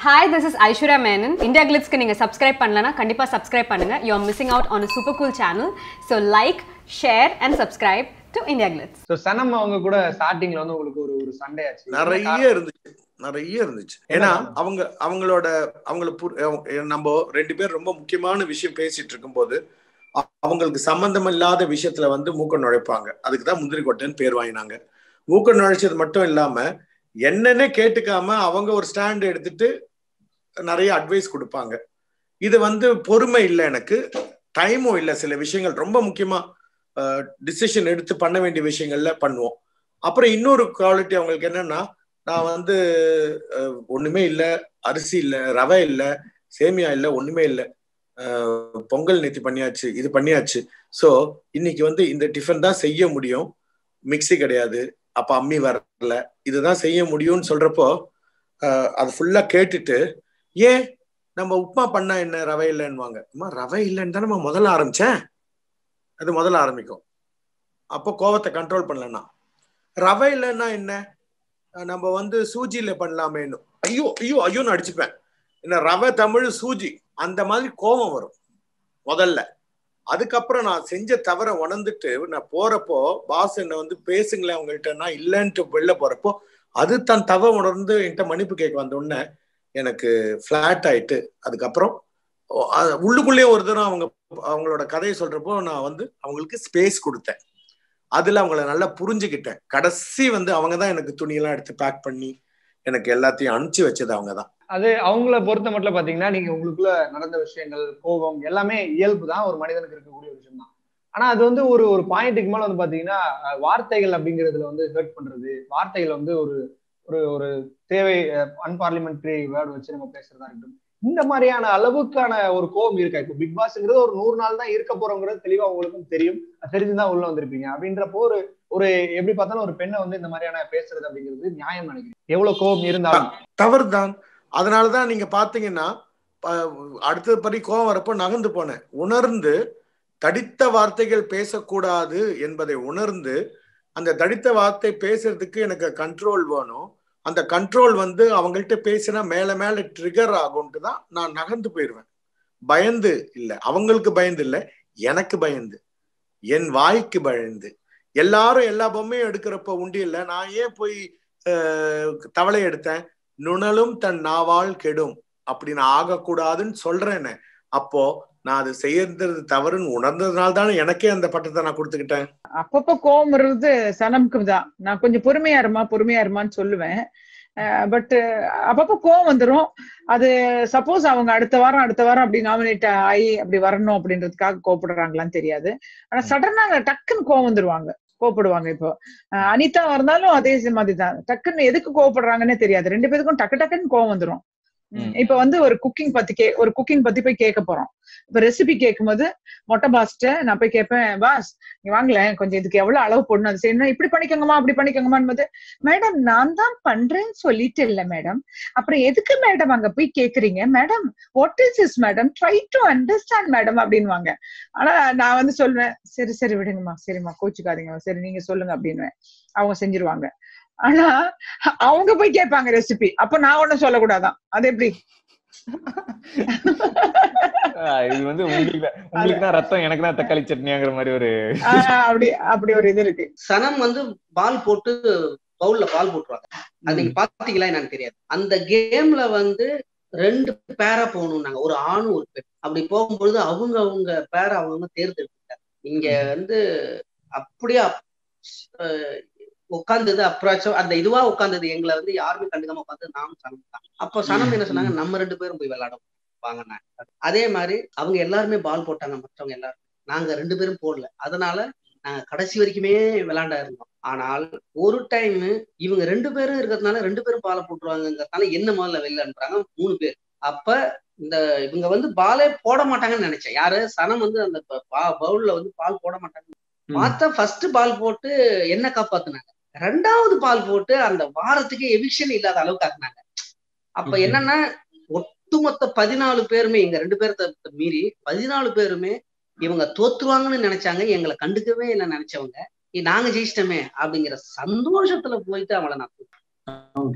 Hi this is Aishwarya Menon India கிளிட்ஸ்க்கு நீங்கள் subscribe பண்ணலனா கண்டிப்பாக சப்ஸ்கிரைப் பண்ணுங்க you are missing out on super cool channel so like share and subscribe to India Glitz so Sanam அவங்க கூட ஸ்டார்டிங்ல வந்து உங்களுக்கு ஒரு ஒரு சண்டே ஆச்சு நிறைய இருந்துச்சு நிறைய இருந்துச்சு ஏன்னா அவங்க அவங்களோட அவங்கள புர்- அவங்க- நம்ம ரெண்டு பேர் ரொம்ப முக்கியமான விஷயம் பேசிட்டு இருக்கும்போது அ- அவங்களுக்கு சம்பந்தம் இல்லாத விஷயத்துல வந்து மூக்க நுழைப்பாங்க அதுக்கு தான் முந்திரி கொட்டைன்னு பேர் வாங்கினாங்க மூக்க நுழைச்சது மட்டும் இல்லாம என்னன்னே கேட்டுக்காம அவங்க ஒரு ஸ்டாண்ட் எடுத்துட்டு நிறைய அட்வைஸ் கொடுப்பாங்க இது வந்து பொறுமை இல்லை எனக்கு டைமும் இல்லை சில விஷயங்கள் ரொம்ப முக்கியமா டிசிஷன் எடுத்து பண்ண வேண்டிய விஷயங்கள்ல பண்ணுவோம் அப்புறம் இன்னொரு குவாலிட்டி அவங்களுக்கு என்னன்னா நான் வந்து அஹ், ஒண்ணுமே இல்லை அரிசி இல்லை ரவை இல்லை சேமியா இல்லை ஒண்ணுமே இல்லை பொங்கல் நேத்தி பண்ணியாச்சு இது பண்ணியாச்சு ஸோ இன்னைக்கு வந்து இந்த டிஃபன் தான் செய்ய முடியும் மிக்ஸி கிடையாது அப்ப அம்மி வரல இதுதான் செய்ய முடியும்னு சொல்றப்போ அஹ், அது ஃபுல்லா கேட்டுட்டு ஏன் நம்ம உப்புமா பண்ணா என்ன ரவை இல்லைன்னுவாங்க அம்மா ரவை இல்லைன்னு தானே நான் முதல்ல ஆரம்பிச்சேன் அது முதல்ல ஆரம்பிக்கும் அப்போ கோவத்தை கண்ட்ரோல் பண்ணலன்னா ரவை இல்லைன்னா என்ன அஹ் நம்ம வந்து சூஜியில பண்ணலாமேன்னு ஐயோ ஐயோ ஐயோன்னு அடிச்சுப்பேன் என்ன ரவை தமிழ் சூஜி அந்த மாதிரி கோபம் வரும் முதல்ல அதுக்கப்புறம் நான் செஞ்ச தவற உணர்ந்துட்டு நான் போறப்போ பாஸ் என்ன வந்து பேசுங்களேன் அவங்கள்ட்ட நான் இல்லைன்ட்டு வெளில போறப்போ அது தன் தவ உணர்ந்து என்கிட்ட மன்னிப்பு கேட்க வந்த உடனே எனக்கு ஃபிளாட் ஆயிட்டு அதுக்கப்புறம் ஓ, அ- உள்ளுக்குள்ளேயே ஒரு தரம் அவங்க அவங்களோட கதையை சொல்றப்போ நான் வந்து அவங்களுக்கு ஸ்பேஸ் கொடுத்தேன் அதுல அவங்கள நல்லா புரிஞ்சுக்கிட்டேன் கடைசி வந்து அவங்க தான் எனக்கு துணியெல்லாம் எடுத்து பேக் பண்ணி எனக்கு எல்லாத்தையும் அனுப்பிச்சு வச்சது அவங்க தான் அது அவங்கள பொறுத்த மட்டும் பாத்தீங்கன்னா நீங்க உங்களுக்குள்ள நடந்த விஷயங்கள் கோபம் எல்லாமே இயல்பு தான் ஒரு மனிதனுக்கு இருக்கக்கூடிய விஷயம் தான் ஆனா அது வந்து ஒரு ஒரு பாயிண்ட்டுக்கு மேல வந்து பாத்தீங்கன்னா அஹ், வார்த்தைகள் அப்படிங்கிறதுல வந்து ஹர்ட் பண்றது வார்த்தைகள் வந்து ஒரு ஒரு ஒரு தேவை அன்பார்லிமெண்ட்ரி வேர்டு வச்சு நம்ம பேசுறதா இருக்கட்டும் இந்த மாதிரியான அளவுக்கான ஒரு கோபம் இருக்கா இப்போ பிக் பாஸ்ங்கிறது ஒரு நூறு நாள் தான் இருக்க போறோங்கிறது தெளிவா உங்களுக்கும் தெரியும் அது தெரிஞ்சுதான் உள்ள வந்திருப்பீங்க அப்படின்றப்போ ஒரு ஒரு எப்படி பார்த்தாலும் ஒரு பெண்ணை வந்து இந்த மாதிரியான பேசுறது அப்படிங்கிறது நியாயம் நினைக்கிறேன் எவ்வளவு கோபம் இருந்தாலும் தவறுதான் அதனாலதான் நீங்க பாத்தீங்கன்னா ப- அடுத்த படி கோவம் வரப்போ நகர்ந்து போனேன் உணர்ந்து தடித்த வார்த்தைகள் பேசக்கூடாது என்பதை உணர்ந்து அந்த தடித்த வார்த்தை பேசுறதுக்கு எனக்கு கண்ட்ரோல் வேணும் அந்த கண்ட்ரோல் வந்து அவங்கள்ட்ட பேசினா மேல மேல ட்ரிகர் ஆகும்ட்டு தான் நான் நகர்ந்து போயிடுவேன் பயந்து இல்லை அவங்களுக்கு பயந்து இல்லை எனக்கு பயந்து என் வாய்க்கு பயந்து எல்லாரும் எல்லா பொம்மையும் எடுக்கிறப்ப உண்டு இல்லை நான் ஏன் போய் அஹ், தவளை எடுத்தேன் நுணலும் தன் நாவால் கெடும் அப்படி நான் ஆகக்கூடாதுன்னு சொல்றேனே அப்போ நான் அது செய்யறது தவறுன்னு உணர்ந்ததுனால தானே எனக்கே அந்த பட்டத்தை நான் கொடுத்துக்கிட்டேன் அப்பப்போ கோவம் வருது சனம்க்கு தான் நான் கொஞ்சம் பொறுமையா இருமா பொறுமையா இருமான்னு சொல்லுவேன் பட் அப்பப்போ கோவம் வந்துரும் அது சப்போஸ் அவங்க அடுத்த வாரம் அடுத்த வாரம் அப்படி நாமினேட் ஆகி அப்படி வரணும் அப்படின்றதுக்காக கோவப்படுறாங்களான்னு தெரியாது ஆனா சடனா டக்குன்னு கோவம் வந்துருவாங்க கோவப்படுவாங்க இப்போ அஹ் அனிதா இருந்தாலும் அதே மாதிரி தான் டக்குன்னு எதுக்கு கோவப்படுறாங்கன்னே தெரியாது ரெண்டு பேருக்கும் டக்கு டக்குன்னு கோவம் வந்துரும் ம். இப்ப வந்து ஒரு குக்கிங் பத்தி கே ஒரு குக்கிங் பத்தி போய் கேட்க போறோம் இப்ப ரெசிபி கேட்கும்போது மொட்டை பாஸ்ட்ட நான் போய் கேட்பேன் பாஸ் நீ வாங்கலேன் கொஞ்சம் இதுக்கு எவ்வளவு அளவு போடணும் அது செய்யணும் இப்படி பண்ணிக்கோங்கம்மா அப்படி பண்ணிக்கோங்கம்மான்னு மேடம் நான் தான் பண்றேன்னு சொல்லிட்டு இல்ல மேடம் அப்புறம் எதுக்கு மேடம் அங்க போய் கேக்குறீங்க madam what is is madam try to understand madam அப்படின்வாங்க ஆனா நான் வந்து சொல்லுவேன் சரி சரி விடுங்கம்மா சரிம்மா கோச்சுக்காதீங்க சரி நீங்க சொல்லுங்க அப்படின்னுவேன் அவங்க செஞ்சிருவாங்க ஆனா அவங்க போய் கேட்பாங்க ரெசிபி அப்ப நான் ஒண்ணும் சொல்லக்கூடாதான் அது எப்படி ஆஹ் இது வந்து உங்களுக்கு தான் உங்களுக்கு தான் ரத்தம் எனக்கு தான் தக்காளி சட்னியாங்கிற மாதிரி ஒரு ஆஹ் அப்படி அப்படி ஒரு இது இருக்கு சனம் வந்து பால் போட்டு பவுல்ல பால் போட்டுருவாங்க அது நீங்க பாத்தீங்களா எனக்கு தெரியாது அந்த கேம்ல வந்து ரெண்டு பேரா போகணும்னாங்க ஒரு ஆணும் ஒரு பெண் அப்படி போகும்பொழுது அவங்க அவங்க பேரை அவங்க தேர்ந்தெடுத்துட்டாங்க இங்க வந்து அப்படியே உட்கார்ந்தது அப்ராச்சும் அந்த இதுவா உட்கார்ந்தது எங்களை வந்து யாருமே கண்டுக்காம உட்காந்து நானும் சனம் தான் அப்போ சனம் என்ன சொன்னாங்க நம்ம ரெண்டு பேரும் போய் விளையாடும் வாங்கினாங்க அதே மாதிரி அவங்க எல்லாருமே பால் போட்டாங்க மற்றவங்க எல்லாரும் நாங்க ரெண்டு பேரும் போடல அதனால நாங்க கடைசி வரைக்குமே விளையாண்டா இருந்தோம் ஆனால் ஒரு டைம் இவங்க ரெண்டு பேரும் இருக்கிறதுனால ரெண்டு பேரும் பாலை போட்டுருவாங்கங்கிறதுனால என்ன முதல்ல வெளில அனுப்புறாங்க மூணு பேர் அப்ப இந்த இவங்க வந்து பாலே போட மாட்டாங்கன்னு நினைச்சேன் யாரு சனம் வந்து அந்த பவுல்ல வந்து பால் போட மாட்டாங்க பார்த்தா ஃபர்ஸ்ட் பால் போட்டு என்ன காப்பாத்துனாங்க ரெண்டாவது பால் போட்டு அந்த வாரத்துக்கு எவிக்ஷன் இல்லாத அளவுக்கு ஆக்குனாங்க அப்ப ம்ஹும். என்னன்னா ஒட்டுமொத்த பதினாலு பேருமே எங்க ரெண்டு பேர்த்த மீறி பதினாலு பேருமே இவங்க தோத்துருவாங்கன்னு நினைச்சாங்க எங்களை கண்டுக்கவே இல்லை நினைச்சவங்க "ஏய், நாங்க ஜெயிச்சிட்டோமே அப்படிங்கிற சந்தோஷத்துல போயிட்டு அவளை நான் கூப்பிட்டேன்.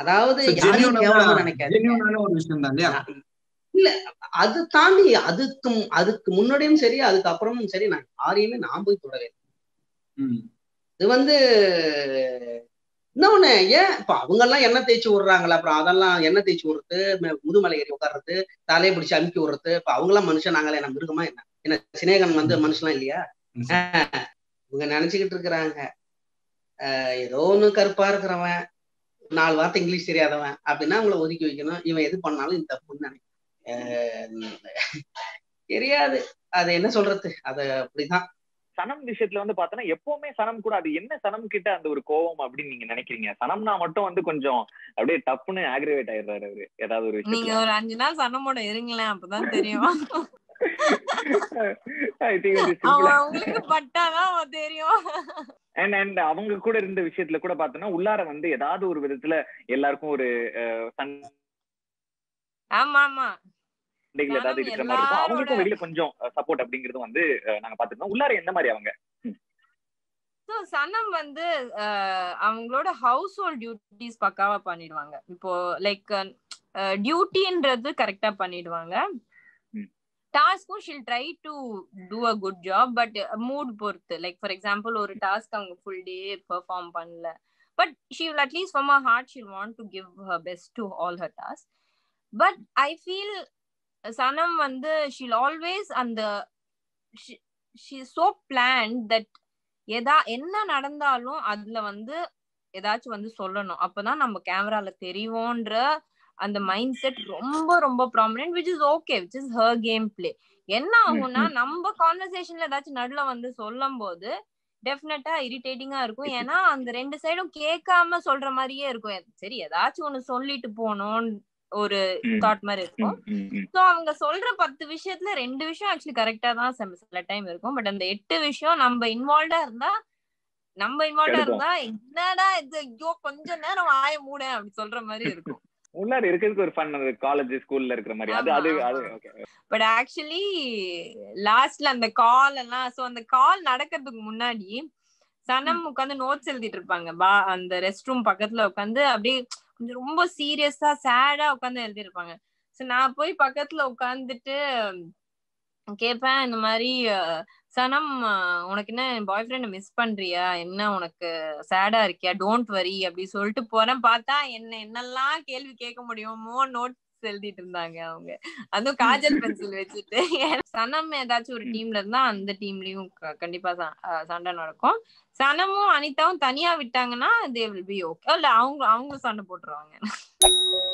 அதாவது So, யாரையும் genuine-ஆன- கேவலமா நினைக்காது genuine-ஆன ஒரு விஷயம் தான் இல்லையா இல்ல அது தாண்டி அதுக்கு அதுக்கு முன்னாடியும் சரி அதுக்கு அப்புறமும் சரி நான் யாரையுமே நான் போய் தொடவே இல்லை. ம். இது வந்து இன்னொன்னு ஏன் இப்ப அவங்க எல்லாம் எண்ணெய் தேய்ச்சி விடுறாங்களா அப்புறம் அதெல்லாம் எண்ணெய் தேய்ச்சி விடுறது ம- முதுமலை ஏறி உட்கார்றது தலையை பிடிச்சி அமுக்கி விடுறது இப்ப அவங்க எல்லாம் மனுஷன் நாங்களே என்ன மிருகமா என்ன என்ன சினேகன் வந்து மனுஷன்லாம் இல்லையா ஆஹ் இவங்க நினைச்சுக்கிட்டு இருக்கிறாங்க ஆஹ் ஏதோ ஒண்ணு கருப்பா இருக்கிறவன் நாலு வார்த்தை இங்கிலீஷ் தெரியாதவன் அப்படின்னா அவங்கள ஒதுக்கி வைக்கணும் இவன் எது பண்ணாலும் இந்த தப்புன்னு நினைக்கிறேன் ஆஹ் தெரியாது அது என்ன சொல்றது அது அப்படிதான் சனம் விஷயத்துல வந்து பாத்தோன்னா எப்பவுமே சனம் கூட அது என்ன சனம் கிட்ட அந்த ஒரு கோவம் அப்படின்னு நீங்க நினைக்கிறீங்க சனம்னா மட்டும் வந்து கொஞ்சம் அப்படியே டப்புன்னு ஆக்ரிவேட் ஆயிடுறாரு அவரு ஏதாவது ஒரு நீங்க விஷயத்துல ஒரு அஞ்சு நாள் சன்னமோட இருங்களேன் அப்பதான் தெரியும் ஐ திங்க் அது சிம்பிளா அவன் உங்களுக்கு பட்டாதான் அவன் தெரியும் அண்ட் அண்ட் அவங்க கூட இருந்த விஷயத்துல கூட பார்த்தோன்னா உள்ளார வந்து ஏதாவது ஒரு விதத்துல எல்லாருக்கும் ஒரு அஹ், ஆமா ஆமா சண்டைகள் ஏதாவது சனம் இருக்கிற மாதிரி இருக்கும் எல்லாரோட- அவங்களுக்கும் வெளியில கொஞ்சம் சப்போர்ட் அப்படிங்கறது வந்து அஹ், நாங்க பாத்துருந்தோம் உள்ளார எந்த மாதிரி அவங்க ஸோ சனம் வந்து அஹ், அவங்களோட ஹவுஸ் ஹோல்ட் டியூட்டிஸ் பக்காவா பண்ணிடுவாங்க இப்போ லைக் டியூட்டின்றது கரெக்டா பண்ணிடுவாங்க ம். டாஸ்க்கும் she'll try to do a good job but mood பொறுத்து லைக் ஃபார் எக்ஸாம்பிள் ஒரு டாஸ்க் அவங்க ஃபுல் டே பெர்ஃபார்ம் பண்ணல but she will at least from a heart she'll want to give her best to all her task but I feel Sanam வந்து she'll always அந்த she so plan that எதா என்ன நடந்தாலும் அதுல வந்து ஏதாச்சும் வந்து சொல்லணும் அப்பதான் நம்ம கேமரால தெரியும்ன்ற அந்த மைண்ட் செட் ரொம்ப ரொம்ப prominent which is okay which is her game play என்ன ஆகும்னா நம்ம கான்வர்சேஷன்ல ஏதாச்சும் நடுல வந்து சொல்லும் போது டெஃபினட்டா இரிட்டேட்டிங்கா இருக்கும் ஏன்னா அந்த ரெண்டு சைடும் கேட்காம சொல்ற மாதிரியே இருக்கும் சரி ஏதாச்சும் ஒண்ணு சொல்லிட்டு போகணும் ஒரு ம். தாட் மாதிரி இருக்கும் ம், ம், ம். சோ அவங்க சொல்ற பத்து விஷயத்துல ரெண்டு விஷயம் ஆக்சுவலி கரெக்டா தான் செம- சில டைம் இருக்கும் பட் அந்த எட்டு விஷயம் நம்ம இன்வால்வ்டா இருந்தா நம்ம இன்வால்வ்டா எடுக்கும். இருந்தா என்னடா இது ஐயோ கொஞ்ச நேரம் வாய மூட அப்படி சொல்ற மாதிரி இருக்கும் உள்ளார இருக்கிறதுக்கு ஒரு ஃபன் காலேஜ் ஸ்கூல்ல இருக்கிற மாதிரி அது ஆமா, அது அது ஆமா. ஓகே பட் ஆக்சுவலி லாஸ்ட்ல அந்த கால் எல்லாம் சோ அந்த கால் நடக்கிறதுக்கு முன்னாடி சனம் உட்காந்து நோட்ஸ் எழுதிட்டு இருப்பாங்க பா அந்த ரெஸ்ட் ரூம் பக்கத்துல உட்காந்து அப்படியே கொஞ்சம் ரொம்ப சீரியஸா சேடா உட்காந்து எழுதிருப்பாங்க சோ நான் போய் பக்கத்துல உட்காந்துட்டு கேட்பேன் இந்த மாதிரி அஹ், சனம் அஹ், உனக்கு என்ன பாய் ஃப்ரெண்ட் மிஸ் பண்றியா என்ன உனக்கு சேடா இருக்கியா டோன்ட் வரி அப்படி சொல்லிட்டு போறேன் பார்த்தா என்ன என்னெல்லாம் கேள்வி கேட்க முடியுமோ நோட்ஸ் எழுதிட்டு இருந்தாங்க அவங்க அதுவும் காஜல் பென்சில் வச்சுட்டு சனம் ஏதாச்சும் ஒரு டீம்ல இருந்தா அந்த டீம்லயும் கண்டிப்பா ச- அஹ் சண்டை நடக்கும் சனமும் அனிதாவும் தனியா விட்டாங்கன்னா தே வில் பி ஓகே இல்ல அவங்க அவங்க சண்டை போட்டுருவாங்க